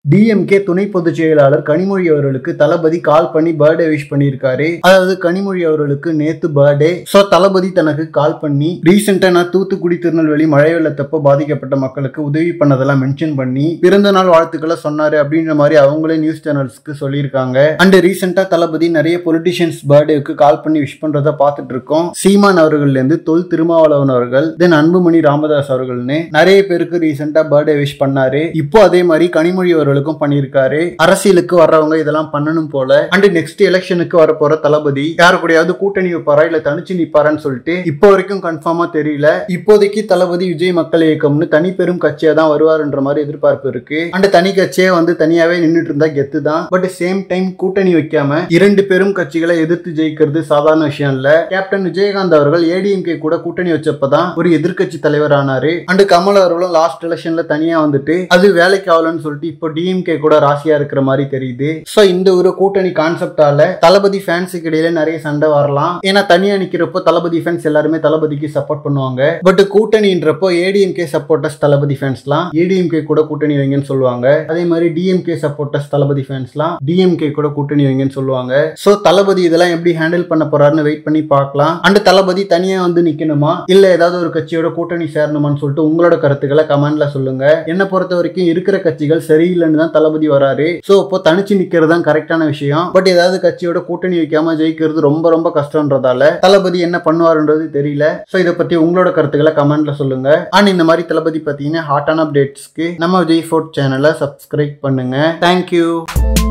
DMK துணை பொதுச் செயலாளர் கனிமொழி அவர்களுக்கு தளபதி கால் பண்ணி பர்த்டே விஷ் பண்ணியிருக்காரு அதாவது கனிமொழி அவர்களுக்கு நேத்து பர்த்டே சோ தளபதி தனக்கு கால் பண்ணி ரீசெண்டா நான் தூத்துக்குடி திருநெல்வேலி மழை வெள்ளத்தப்போ பாதிக்கப்பட்ட மக்களுக்கு உதவி பண்ணதெல்லாம் மென்ஷன் பண்ணி பிறந்த நாள் வாழ்த்துக்களை சொன்னாரு அப்படின்ற மாதிரி அவங்களே நியூஸ் சேனல்ஸ்க்கு சொல்லியிருக்காங்க அண்ட் ரீசெண்டா தளபதி நிறைய பொலிட்டிஷியன்ஸ் பர்த்டேக்கு கால் பண்ணி விஷ் பண்றத பார்த்துட்டு இருக்கோம் சீமான் அவர்கள்ல இருந்து தொல் திருமாவளவன் அவர்கள் தென் அன்புமணி ராமதாஸ் அவர்கள்னு நிறைய பேருக்கு ரீசெண்டா பர்த்டே விஷ் பண்ணாரு இப்போ அதே மாதிரி கனிமொழி அவர்களுக்கும் பண்ணியிருக்காரு அரசியலுக்கு வர்றவங்க இதெல்லாம் பண்ணணும் போல அண்ட் நெக்ஸ்ட் எலெக்ஷனுக்கு வர போற தளபதி யாரு கூடயாவது கூட்டணி வைப்பாரா இல்ல தனிச்சு நிப்பாரான்னு சொல்லிட்டு இப்போ வரைக்கும் கன்ஃபார்மா தெரியல இப்போதைக்கு தளபதி விஜய் மக்கள் இயக்கம்னு தனி பெரும் கட்சியா தான் வருவாருன்ற மாதிரி எதிர்பார்ப்பு இருக்கு அண்ட் தனி கட்சியே வந்து தனியாவே நின்னுட்டு இருந்தா கெத்து தான் பட் சேம் டைம் கூட்டணி வைக்காம இரண்டு பெரும் கட்சிகளை எதிர்த்து ஜெயிக்கிறது சாதாரண விஷயம் இல்ல கேப்டன் விஜயகாந்த் அவர்கள் ஏடிஎம்கே கூட கூட்டணி வச்சப்பதான் ஒரு எதிர்க்கட்சி தலைவர் ஆனாரு அண்ட் கமல் அவர்களும் லாஸ்ட் எலெக்ஷன்ல தனியா வந்துட்டு அது வேலைக்கு ஆகலன்னு சொல்லிட்டு இப்போ டிஎம்கே கூட ராசியா இருக்கிற மாதிரி தெரியுது சோ இந்த ஒரு கூட்டணி கான்செப்டால தளபதி ஃபேன்ஸுக்கு இடையில நிறைய சண்டை வரலாம் ஏன்னா தனியா நிக்கிறப்போ தளபதி ஃபேன்ஸ் எல்லாருமே தளபதிக்கு சப்போர்ட் பண்ணுவாங்க பட் கூட்டணின்றப்போ ஏடிஎம்கே சப்போர்ட்டர்ஸ் தளபதி ஃபேன்ஸ்லாம் ஏடிஎம்கே கூட கூட்டணி வைங்கன்னு சொல்லுவாங்க அதே மாதிரி டிஎம்கே சப்போர்ட்டர்ஸ் தளபதி ஃபேன்ஸ்லாம் டிஎம்கே கூட கூட்டணி வைங்கன்னு சொல்லுவாங்க சோ தளபதி இதெல்லாம் எப்படி ஹேண்டில் பண்ண போறாருன்னு வெயிட் பண்ணி பார்க்கலாம் அண்ட் தளபதி தனியா வந்து நிக்கணுமா இல்ல ஏதாவது ஒரு கட்சியோட கூட்டணி சேரணுமான்னு சொல்லிட்டு உங்களோட கருத்துக்களை கமெண்ட்ல சொல்லுங்க என்ன பொறுத்த வரைக்கும் இருக்கிற கட்சிகள் சரியில்லைன்னு தான் தளபதி வராரு சோ இப்போ தனிச்சு நிக்கிறது தான் கரெக்டான விஷயம் பட் ஏதாவது கட்சியோட கூட்டணி வைக்காம ஜெயிக்கிறது ரொம்ப ரொம்ப கஷ்டம்ன்றதால தளபதி என்ன பண்ணுவாருன்றது தெரியல சோ இதை பத்தி உங்களோட கருத்துக்களை கமெண்ட்ல சொல்லுங்க அண்ட் இந்த மாதிரி தளபதி பார்த்தீங்கன்னா ஹாட்டான அப்டேட்ஸ்க்கு நம்ம விஜய் ஃபோர்ட் சேனலை சப்ஸ்கிரைப் பண்ணுங்க தேங்க்யூ